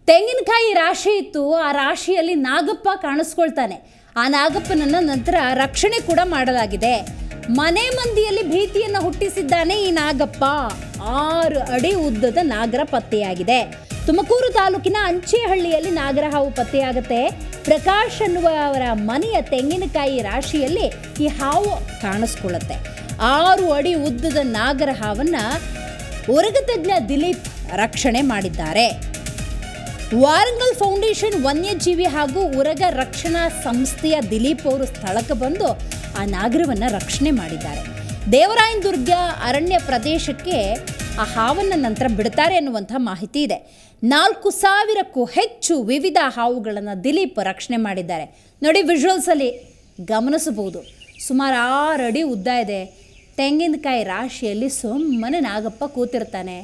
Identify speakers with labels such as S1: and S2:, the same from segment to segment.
S1: ತೆಂಗಿನಕಾಯಿ ರಾಶಿ ಇತ್ತು ಆ ರಾಶಿಯಲ್ಲಿ ನಾಗಪ್ಪ ಕಾಣಿಸ್ಕೊಳ್ತಾನೆ ಆ ನಾಗಪ್ಪನನ್ನ ನಂತರ ರಕ್ಷಣೆ ಕೂಡ ಮಾಡಲಾಗಿದೆ ಮನೆ ಮಂದಿಯಲ್ಲಿ ಭೀತಿಯನ್ನು ಹುಟ್ಟಿಸಿದ್ದಾನೆ ಈ ನಾಗಪ್ಪ ಆರು ಅಡಿ ಉದ್ದದ ನಾಗರ ಪತ್ತೆಯಾಗಿದೆ ತುಮಕೂರು ತಾಲೂಕಿನ ಅಂಚೆಹಳ್ಳಿಯಲ್ಲಿ ನಾಗರ ಹಾವು ಪತ್ತೆಯಾಗುತ್ತೆ ಪ್ರಕಾಶ್ ಅನ್ನುವವರ ಮನೆಯ ತೆಂಗಿನಕಾಯಿ ರಾಶಿಯಲ್ಲಿ ಈ ಹಾವು ಕಾಣಿಸ್ಕೊಳ್ಳುತ್ತೆ ಆರು ಅಡಿ ಉದ್ದದ ನಾಗರ ಹಾವನ್ನ ಉರಗತಜ್ಞ ದಿಲೀಪ್ ರಕ್ಷಣೆ ಮಾಡಿದ್ದಾರೆ ವಾರಂಗಲ್ ಫೌಂಡೇಶನ್ ವನ್ಯಜೀವಿ ಹಾಗೂ ಉರಗ ರಕ್ಷಣಾ ಸಂಸ್ಥೆಯ ದಿಲೀಪ್ ಅವರು ಸ್ಥಳಕ್ಕೆ ಬಂದು ಆ ನಾಗರವನ್ನು ರಕ್ಷಣೆ ಮಾಡಿದ್ದಾರೆ ದೇವರಾಯನ ದುರ್ಗ ಅರಣ್ಯ ಪ್ರದೇಶಕ್ಕೆ ಆ ಹಾವನ್ನು ನಂತರ ಬಿಡ್ತಾರೆ ಅನ್ನುವಂಥ ಮಾಹಿತಿ ಇದೆ ನಾಲ್ಕು ಸಾವಿರಕ್ಕೂ ಹೆಚ್ಚು ವಿವಿಧ ಹಾವುಗಳನ್ನು ದಿಲೀಪ್ ರಕ್ಷಣೆ ಮಾಡಿದ್ದಾರೆ ನೋಡಿ ವಿಜುವಲ್ಸಲ್ಲಿ ಗಮನಿಸಬಹುದು ಸುಮಾರು ಆರು ಅಡಿ ಉದ್ದ ಇದೆ ತೆಂಗಿನಕಾಯಿ ರಾಶಿಯಲ್ಲಿ ಸುಮ್ಮನೆ ನಾಗಪ್ಪ ಕೂತಿರ್ತಾನೆ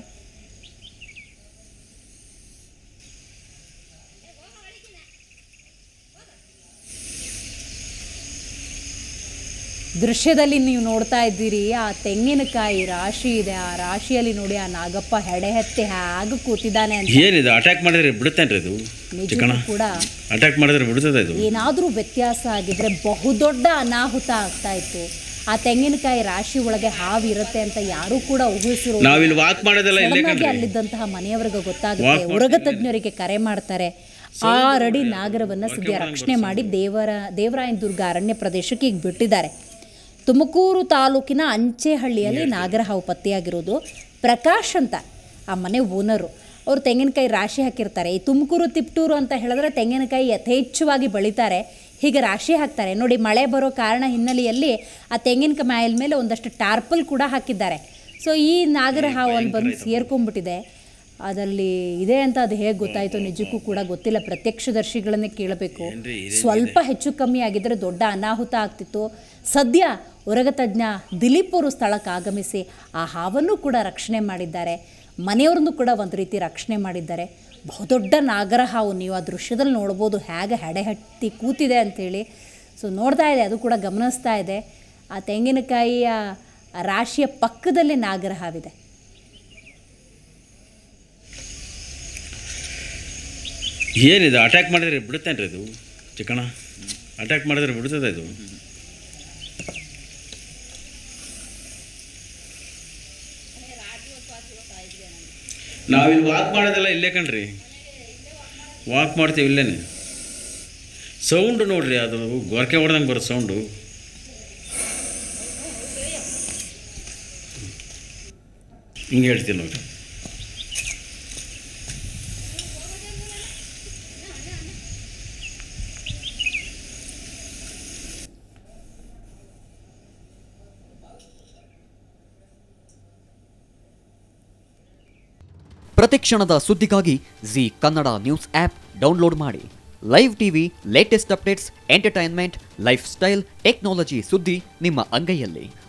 S1: ದೃಶ್ಯದಲ್ಲಿ ನೀವು ನೋಡ್ತಾ ಇದ್ದೀರಿ ಆ ತೆಂಗಿನಕಾಯಿ ರಾಶಿ ಇದೆ ಆ ರಾಶಿಯಲ್ಲಿ ನೋಡಿ ಆ ನಾಗಪ್ಪ ಹೆಡೆ ಹೆತ್ತಿ ಹೇಗೆ ಕೂತಿದ್ದಾನೆ ಅಂತ
S2: ಏನಿದು ಅಟ್ಯಾಕ್ ಮಾಡಿದ್ರೆ ಬಿಡುತ್ತೇನ್ರಿ ಇದು ಚಿಕ್ಕಣ
S1: ನಿಜಕ್ಕೂ ಕೂಡ
S2: ಅಟ್ಯಾಕ್ ಮಾಡಿದ್ರೆ ಬಿಡ್ತದ ಇದು
S1: ಏನಾದರೂ ವ್ಯತ್ಯಾಸ ಆಗಿದ್ರೆ ಬಹುದೊಡ್ಡ ಅನಾಹುತ ಆಗ್ತಾ ಇತ್ತು ಆ ತೆಂಗಿನಕಾಯಿ ರಾಶಿ ಒಳಗೆ ಹಾವು ಇರುತ್ತೆ ಅಂತ ಯಾರೂ ಕೂಡ ಊಹಿಸಿರೋ
S2: ನಾವಿಲ್ಲಿ ವಾಕ್ ಮಾಡೋದೆಲ್ಲ ಇಲ್ಲೇ
S1: ಸಡನ್ ಆಗಿ
S2: ಕಣ್ರಿ
S1: ಅಲ್ಲಿದ್ದಂತಹ ಮನೆಯವರಿಗೆ ಗೊತ್ತಾಗುತ್ತೆ
S2: ವಾಕ್
S1: ಉರಗ ತಜ್ಞರಿಗೆ ಕರೆ ಮಾಡ್ತಾರೆ ಆರಡಿ ನಾಗರವನ್ನ ಸದ್ಯ ರಕ್ಷಣೆ ಮಾಡಿ ದೇವರ ದೇವರಾಯನ ದುರ್ಗ ಅರಣ್ಯ ಪ್ರದೇಶಕ್ಕೆ ಈಗ ಬಿಟ್ಟಿದ್ದಾರೆ ತುಮಕೂರು ತಾಲೂಕಿನ ಅಂಚೆಹಳ್ಳಿಯಲ್ಲಿ ನಾಗರ ಹಾವು ಪತ್ತೆಯಾಗಿರೋದು ಪ್ರಕಾಶ್ ಅಂತ ಆ ಮನೆ ಓನರು ಅವರು ತೆಂಗಿನಕಾಯಿ ರಾಶಿ ಹಾಕಿರ್ತಾರೆ ಈ ತುಮಕೂರು ತಿಪ್ಟೂರು ಅಂತ ಹೇಳಿದ್ರೆ ತೆಂಗಿನಕಾಯಿ ಯಥೇಚ್ಛವಾಗಿ ಬೆಳೀತಾರೆ ಹೀಗೆ ರಾಶಿ ಹಾಕ್ತಾರೆ ನೋಡಿ ಮಳೆ ಬರೋ ಕಾರಣ ಹಿನ್ನೆಲೆಯಲ್ಲಿ ಆ ತೆಂಗಿನಕಾಯಿ ಮೇಲೆ ಒಂದಷ್ಟು ಟಾರ್ಪಲ್ ಕೂಡ ಹಾಕಿದ್ದಾರೆ ಸೊ ಈ ನಾಗರ ಹಾವು ಅಲ್ಲಿ ಬಂದು ಸೇರ್ಕೊಂಡ್ಬಿಟ್ಟಿದೆ ಅದರಲ್ಲಿ ಇದೆ ಅಂತ ಅದು ಹೇಗೆ ಗೊತ್ತಾಯಿತು ನಿಜಕ್ಕೂ ಕೂಡ ಗೊತ್ತಿಲ್ಲ ಪ್ರತ್ಯಕ್ಷದರ್ಶಿಗಳನ್ನೇ ಕೇಳಬೇಕು ಸ್ವಲ್ಪ ಹೆಚ್ಚು ಕಮ್ಮಿ ಆಗಿದ್ದರೆ ದೊಡ್ಡ ಅನಾಹುತ ಆಗ್ತಿತ್ತು ಸದ್ಯ ಉರಗತಜ್ಞ ದಿಲೀಪ್ ಅವರು ಸ್ಥಳಕ್ಕೆ ಆಗಮಿಸಿ ಆ ಹಾವನ್ನು ಕೂಡ ರಕ್ಷಣೆ ಮಾಡಿದ್ದಾರೆ ಮನೆಯವ್ರನ್ನು ಕೂಡ ಒಂದು ರೀತಿ ರಕ್ಷಣೆ ಮಾಡಿದ್ದಾರೆ ಬಹುದೊಡ್ಡ ನಾಗರ ಹಾವು ನೀವು ಆ ದೃಶ್ಯದಲ್ಲಿ ನೋಡ್ಬೋದು ಹೇಗೆ ಹೆಡೆ ಹತ್ತಿ ಕೂತಿದೆ ಅಂಥೇಳಿ ಸೊ ನೋಡ್ತಾ ಇದೆ ಅದು ಕೂಡ ಗಮನಿಸ್ತಾ ಇದೆ ಆ ತೆಂಗಿನಕಾಯಿಯ ರಾಶಿಯ ಪಕ್ಕದಲ್ಲಿ ನಾಗರ ಹಾವಿದೆ
S2: ಏನಿದು ಅಟ್ಯಾಕ್ ಮಾಡಿದ್ರೆ ಬಿಡುತ್ತೇನ್ರಿ ಇದು ಚಿಕ್ಕಣ ಅಟ್ಯಾಕ್ ಮಾಡಿದ್ರೆ ಬಿಡ್ತದ ಇದು ನಾವಿಲ್ಲಿ ವಾಕ್ ಮಾಡೋದೆಲ್ಲ ಇಲ್ಲೇ ಕಣ್ರಿ ವಾಕ್ ಮಾಡ್ತೀವಿ ಇಲ್ಲೇನೆ ಸೌಂಡು ನೋಡ್ರಿ ಅದು ಗೊರಕೆ ಹೊಡೆದಂಗೆ ಬರುತ್ತೆ ಸೌಂಡು ಹಿಂಗೆ ಹೇಳ್ತೀನಿ ನೋಡ್ರಿ
S3: ಪ್ರತಿಕ್ಷಣದ ಸುದ್ದಿಗಾಗಿ Zee Kannada news app download ಮಾಡಿ live TV latest updates entertainment lifestyle technology ಸುದ್ದಿ ನಿಮ್ಮ ಅಂಗೈಯಲ್ಲಿ